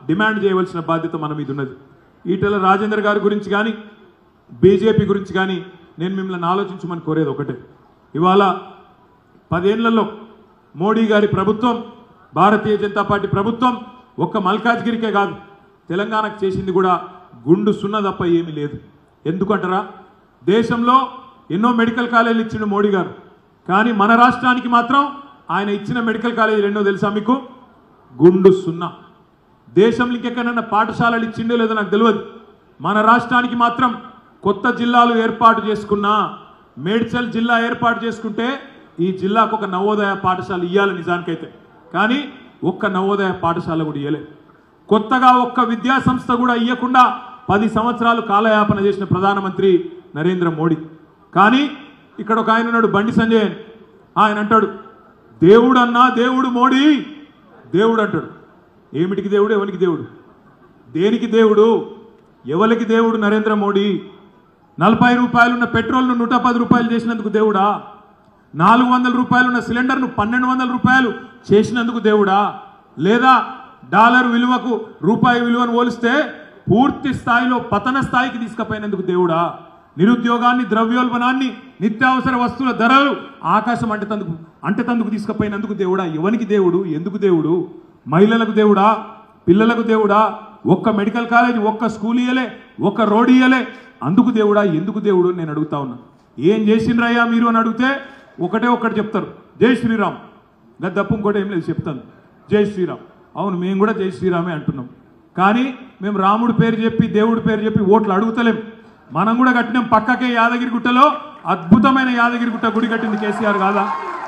Demand చేయవలసిన బాధ్యత మన మీద ఉన్నది ఈటెల రాజేందర్ గారి గురించి కానీ బీజేపీ గురించి కానీ నేను మిమ్మల్ని ఆలోచించమని కోరేది ఒకటే ఇవాళ పదేళ్లలో మోడీ గారి ప్రభుత్వం భారతీయ జనతా పార్టీ ప్రభుత్వం ఒక్క మల్కాజ్గిరికే కాదు తెలంగాణకు చేసింది కూడా గుండు సున్న తప్ప ఏమీ లేదు ఎందుకంటారా దేశంలో ఎన్నో మెడికల్ కాలేజీలు ఇచ్చిండు మోడీ గారు కానీ మన రాష్ట్రానికి మాత్రం ఆయన ఇచ్చిన మెడికల్ కాలేజీలు ఎన్నో తెలుసా మీకు గుండు సున్నా దేశంలో ఇంకెక్కడైనా పాఠశాలలు ఇచ్చిండో లేదో నాకు తెలియదు మన రాష్ట్రానికి మాత్రం కొత్త జిల్లాలు ఏర్పాటు చేసుకున్నా మేడ్చల్ జిల్లా ఏర్పాటు చేసుకుంటే ఈ జిల్లాకు ఒక నవోదయ పాఠశాల ఇవ్వాలి నిజానికైతే కానీ ఒక్క నవోదయ పాఠశాల కూడా ఇవ్వలే కొత్తగా ఒక్క విద్యా సంస్థ కూడా ఇవ్వకుండా పది సంవత్సరాలు కాలయాపన చేసిన ప్రధానమంత్రి నరేంద్ర మోడీ కానీ ఇక్కడ ఒక ఆయన ఉన్నాడు బండి సంజయ్ అని. ఆయన అంటాడు దేవుడు అన్నా దేవుడు మోడీ దేవుడు అంటాడు ఏమిటికి దేవుడు ఎవరికి దేవుడు దేనికి దేవుడు ఎవరికి దేవుడు నరేంద్ర మోడీ నలభై రూపాయలున్న పెట్రోల్ను నూట పది రూపాయలు చేసినందుకు దేవుడా నాలుగు వందల రూపాయలున్న సిలిండర్ను పన్నెండు వందల రూపాయలు చేసినందుకు దేవుడా లేదా డాలర్ విలువకు రూపాయి విలువను పోలిస్తే పూర్తి స్థాయిలో పతన స్థాయికి తీసుకుపోయినందుకు దేవుడా నిరుద్యోగాన్ని ద్రవ్యోల్బణాన్ని నిత్యావసర వస్తువుల ధరలు ఆకాశం అంటేతందుకు అంటేతందుకు తీసుకుపోయినందుకు దేవుడా ఎవనికి దేవుడు ఎందుకు దేవుడు మహిళలకు దేవుడా పిల్లలకు దేవుడా ఒక్క మెడికల్ కాలేజ్ ఒక్క స్కూల్ ఇయ్యలే ఒక్క రోడ్ ఇయ్యలే అందుకు దేవుడా ఎందుకు దేవుడు అని నేను అడుగుతా ఉన్నా ఏం చేసిండ్రయ్యా మీరు అని అడిగితే ఒకటే ఒక్కటి చెప్తారు జై శ్రీరామ్ గది తప్ప ఇంకోటి ఏం లేదు చెప్తాను జై శ్రీరామ్ అవును మేము కూడా జై శ్రీరామే అంటున్నాం కానీ మేము రాముడి పేరు చెప్పి దేవుడి పేరు చెప్పి ఓట్లు అడుగుతలేం మనం కూడా కట్టినాం పక్కకే యాదగిరి గుట్టలో అద్భుతమైన యాదగిరి గుట్ట గుడి కట్టింది కేసీఆర్ కాదా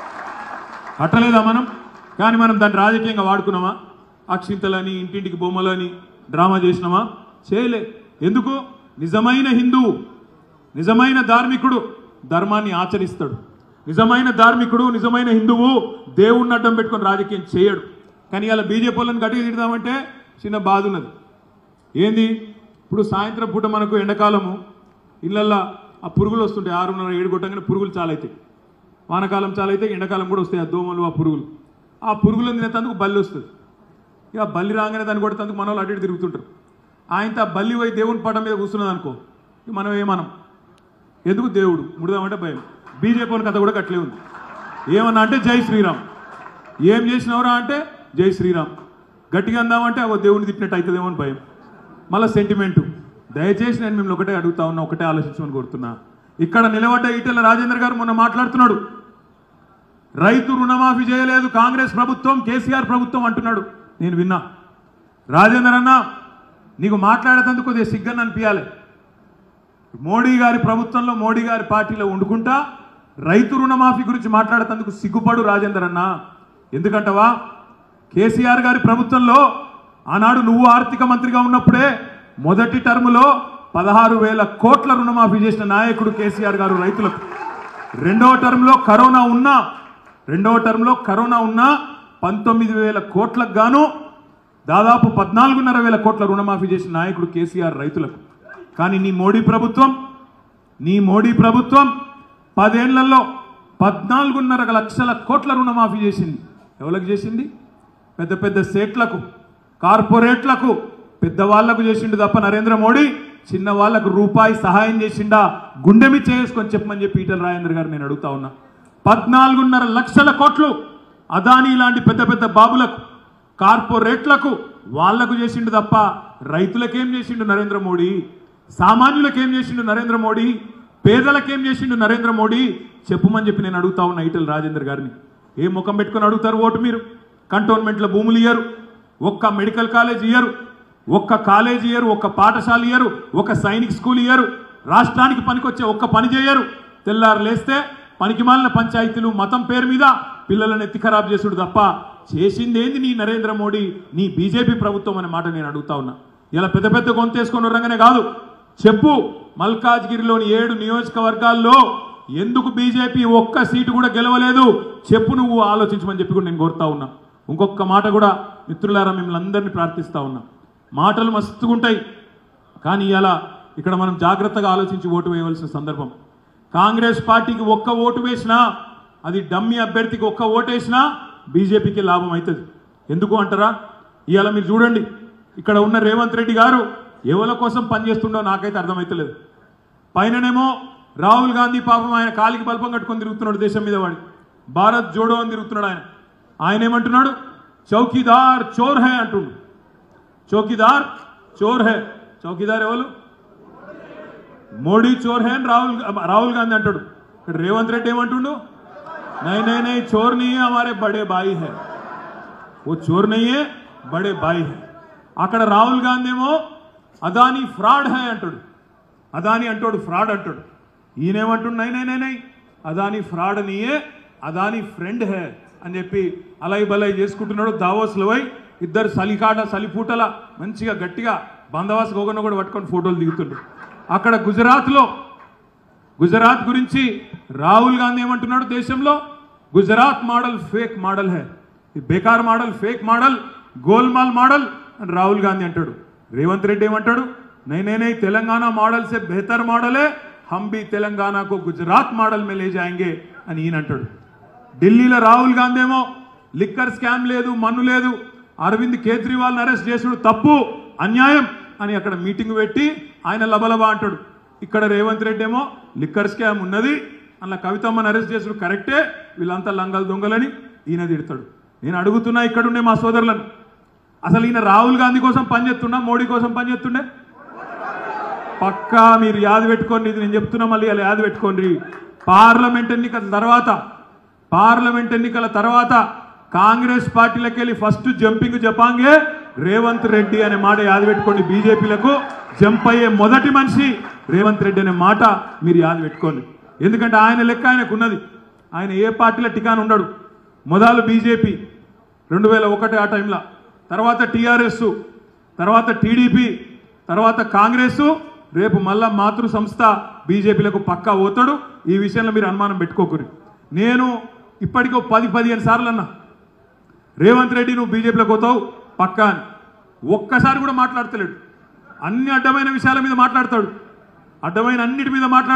కట్టలేదా మనం కానీ మనం దాన్ని రాజకీయంగా వాడుకున్నామా అక్షింతలని ఇంటింటికి బొమ్మలని డ్రామా చేసినామా చేయలే ఎందుకు నిజమైన హిందువు నిజమైన ధార్మికుడు ధర్మాన్ని ఆచరిస్తాడు నిజమైన ధార్మికుడు నిజమైన హిందువు దేవుణ్ణి అడ్డం పెట్టుకొని రాజకీయం చేయడు కానీ ఇలా బీజేపీ వాళ్ళని గట్టిగా తిడదామంటే చిన్న బాధ ఉన్నది ఏంది ఇప్పుడు సాయంత్రం పూట మనకు ఎండాకాలము ఇళ్ళల్లో ఆ పురుగులు వస్తుంటాయి ఆరున్నర ఏడు కొట్టగానే పురుగులు చాలా అవుతాయి వానకాలం చాలా అయితే ఎండాకాలం కూడా వస్తాయి ఆ దోమలు ఆ పురుగులు ఆ పురుగులను తినేందుకు బల్లి వస్తుంది ఇక బల్లి రాగానే దాన్ని కొట్టేందుకు మన వాళ్ళు అటు ఇటు తిరుగుతుంటారు ఆయనతో ఆ బల్లి పోయి దేవుని పటం మీద కూర్చున్నది అనుకో ఇక మనం ఏమనం ఎందుకు దేవుడు ముడదామంటే భయం బీజేపీ కథ కూడా కట్లే ఉంది ఏమన్నా అంటే జై శ్రీరామ్ ఏం చేసినవరా అంటే జై శ్రీరామ్ గట్టిగా అందామంటే అవో దేవుని తిట్టినట్టు అవుతుందేమో అని భయం మళ్ళీ సెంటిమెంటు దయచేసి నేను మిమ్మల్ని ఒకటే అడుగుతా ఉన్నా ఒకటే ఆలోచించమని కోరుతున్నా ఇక్కడ నిలబడ్డ ఈటెల రాజేందర్ గారు మొన్న మాట్లాడుతున్నాడు రైతు రుణమాఫీ చేయలేదు కాంగ్రెస్ ప్రభుత్వం కేసీఆర్ ప్రభుత్వం అంటున్నాడు నేను విన్నా రాజేందర్ అన్న నీకు మాట్లాడేందుకు కొద్దిగా సిగ్గని అనిపించాలి మోడీ గారి ప్రభుత్వంలో మోడీ గారి పార్టీలో వండుకుంటా రైతు రుణమాఫీ గురించి మాట్లాడేందుకు సిగ్గుపడు రాజేందర్ అన్న ఎందుకంటవా కేసీఆర్ గారి ప్రభుత్వంలో ఆనాడు నువ్వు ఆర్థిక మంత్రిగా ఉన్నప్పుడే మొదటి టర్ములో పదహారు వేల కోట్ల రుణమాఫీ చేసిన నాయకుడు కేసీఆర్ గారు రైతులకు రెండవ టర్మ్లో కరోనా ఉన్నా రెండవ టర్మ్లో కరోనా ఉన్నా పంతొమ్మిది వేల కోట్లకు గాను దాదాపు పద్నాలుగున్నర వేల కోట్ల రుణమాఫీ చేసిన నాయకుడు కేసీఆర్ రైతులకు కానీ నీ మోడీ ప్రభుత్వం నీ మోడీ ప్రభుత్వం పదేళ్లలో పద్నాలుగున్నర లక్షల కోట్ల రుణమాఫీ చేసింది ఎవరికి చేసింది పెద్ద పెద్ద సేట్లకు కార్పొరేట్లకు పెద్దవాళ్లకు చేసిండు తప్ప నరేంద్ర మోడీ చిన్న వాళ్ళకు రూపాయి సహాయం చేసిండా గుండెమి చేసుకొని చెప్పమని చెప్పి ఈటల రాజేంద్ర గారు నేను అడుగుతా ఉన్నా పద్నాలుగున్నర లక్షల కోట్లు అదానీ లాంటి పెద్ద పెద్ద బాబులకు కార్పొరేట్లకు వాళ్లకు చేసిండు తప్ప రైతులకేం చేసిండు నరేంద్ర మోడీ సామాన్యులకేం చేసిండు నరేంద్ర మోడీ పేదలకేం చేసిండు నరేంద్ర మోడీ చెప్పుమని చెప్పి నేను అడుగుతా ఉన్నా ఈటల రాజేంద్ర గారిని ఏ ముఖం పెట్టుకొని అడుగుతారు ఓటు మీరు కంటోన్మెంట్లో భూములు ఇయ్యరు ఒక్క మెడికల్ కాలేజ్ ఇయ్యరు ఒక్క కాలేజ్ ఇయ్యరు ఒక్క పాఠశాల ఇయ్యరు ఒక సైనిక్ స్కూల్ ఇయ్యరు రాష్ట్రానికి పనికొచ్చే ఒక్క పని చేయరు తెల్లారు లేస్తే పనికి మాలిన పంచాయతీలు మతం పేరు మీద పిల్లలను ఎత్తి ఖరాబ్ చేసుడు తప్ప చేసిందేంది నీ నరేంద్ర మోడీ నీ బీజేపీ ప్రభుత్వం అనే మాట నేను అడుగుతా ఉన్నా ఇలా పెద్ద పెద్ద గొంతేసుకొని రంగానే కాదు చెప్పు మల్కాజ్గిరిలోని ఏడు నియోజకవర్గాల్లో ఎందుకు బీజేపీ ఒక్క సీటు కూడా గెలవలేదు చెప్పు నువ్వు ఆలోచించమని చెప్పి కూడా నేను కోరుతా ఉన్నా ఇంకొక మాట కూడా మిత్రులారా మిమ్మల్ని అందరినీ ప్రార్థిస్తా ఉన్నా మాటలు మస్తుగుంటాయి కానీ ఇలా ఇక్కడ మనం జాగ్రత్తగా ఆలోచించి ఓటు వేయవలసిన సందర్భం కాంగ్రెస్ పార్టీకి ఒక్క ఓటు వేసినా అది డమ్మి అభ్యర్థికి ఒక్క ఓటు వేసినా బీజేపీకి లాభం అవుతుంది ఎందుకు అంటారా ఇవాళ మీరు చూడండి ఇక్కడ ఉన్న రేవంత్ రెడ్డి గారు ఎవరి కోసం పనిచేస్తుండో నాకైతే అర్థమైతలేదు పైననేమో రాహుల్ గాంధీ పాపం ఆయన కాలికి బల్పం కట్టుకొని తిరుగుతున్నాడు దేశం మీద వాడి భారత్ జోడో అని తిరుగుతున్నాడు ఆయన ఆయన ఏమంటున్నాడు చౌకీదార్ చోర్ హే అంటుండు చౌకీదార్ చోర్ హే చౌకీదార్ ఎవరు మోడీ చోర్ హే అని రాహుల్ రాహుల్ గాంధీ అంటాడు ఇక్కడ రేవంత్ రెడ్డి ఏమంటుండు నై నై నై చోర్ नहीं है हमारे बड़े भाई है वो चोर नहीं है बड़े भाई है అక్కడ రాహుల్ గాంధీ ఏమో అదాని ఫ్రాడ్ హై అంటాడు అదాని అంటాడు ఫ్రాడ్ అంటాడు ఈయనేమంటుండు నై నై నై నై అదాని ఫ్రాడ్ నీయే అదాని ఫ్రెండ్ హే అని చెప్పి అలై బలై చేసుకుంటున్నాడు దావోస్లో పోయి ఇద్దరు సలికాట సలిపూటల మంచిగా గట్టిగా బందవాస్ గోగన్న కూడా పట్టుకొని ఫోటోలు దిగుతుండ్రు అక్కడ గుజరాత్లో గుజరాత్ గురించి రాహుల్ గాంధీ ఏమంటున్నాడు దేశంలో గుజరాత్ మోడల్ ఫేక్ మోడల్ హే ఈ బేకార్ మోడల్ ఫేక్ మోడల్ గోల్మాల్ మోడల్ అని రాహుల్ గాంధీ అంటాడు రేవంత్ రెడ్డి ఏమంటాడు నై నై నై తెలంగాణ మోడల్ సే బెహతర్ మోడల్ హే హమ్ भी తెలంగాణ को గుజరాత్ మోడల్ में ले जाएंगे అని ఈయన అంటాడు ఢిల్లీలో రాహుల్ గాంధీ ఏమో లిక్కర్ స్కామ్ లేదు మన్ను లేదు అరవింద్ కేజ్రీవాల్ అరెస్ట్ చేసుడు తప్పు అన్యాయం అని అక్కడ మీటింగ్ పెట్టి ఆయన లబలబా అంటాడు ఇక్కడ రేవంత్ రెడ్డి ఏమో లిక్కర్ స్కామ్ ఉన్నది అలా కవితమ్మని అరెస్ట్ చేసుడు కరెక్టే వీళ్ళంతా లంగలు దొంగలని ఈయన తిడతాడు నేను అడుగుతున్నా ఇక్కడుండే మా సోదరులను అసలు ఈయన రాహుల్ గాంధీ కోసం పనిచేస్తున్నా మోడీ కోసం పనిచేస్తుండే పక్కా మీరు యాద పెట్టుకోండి ఇది నేను చెప్తున్నా మళ్ళీ అలా యాద పెట్టుకోండి పార్లమెంట్ ఎన్నికల తర్వాత పార్లమెంట్ ఎన్నికల తర్వాత కాంగ్రెస్ పార్టీలకు వెళ్ళి ఫస్ట్ జంపింగ్ జపాంగే రేవంత్ రెడ్డి అనే మాట యాద పెట్టుకోండి బీజేపీలకు జంప్ అయ్యే మొదటి మనిషి రేవంత్ రెడ్డి అనే మాట మీరు యాద పెట్టుకోండి ఎందుకంటే ఆయన లెక్క ఆయనకు ఉన్నది ఆయన ఏ పార్టీలో టికాన్ ఉండడు మొదలు బీజేపీ రెండు వేల ఒకటి ఆ టైంలో తర్వాత టీఆర్ఎస్ తర్వాత టీడీపీ తర్వాత కాంగ్రెస్ రేపు మళ్ళా మాతృ సంస్థ బీజేపీలకు పక్కా పోతాడు ఈ విషయంలో మీరు అనుమానం పెట్టుకోకూరి నేను ఇప్పటికో పది పదిహేను సార్లు అన్నా రేవంత్ రెడ్డి నువ్వు బీజేపీలోకి పోతావు పక్కా అని ఒక్కసారి కూడా మాట్లాడతలేడు అన్ని అడ్డమైన విషయాల మీద మాట్లాడతాడు అడ్డమైన అన్నిటి మీద మాట్లాడు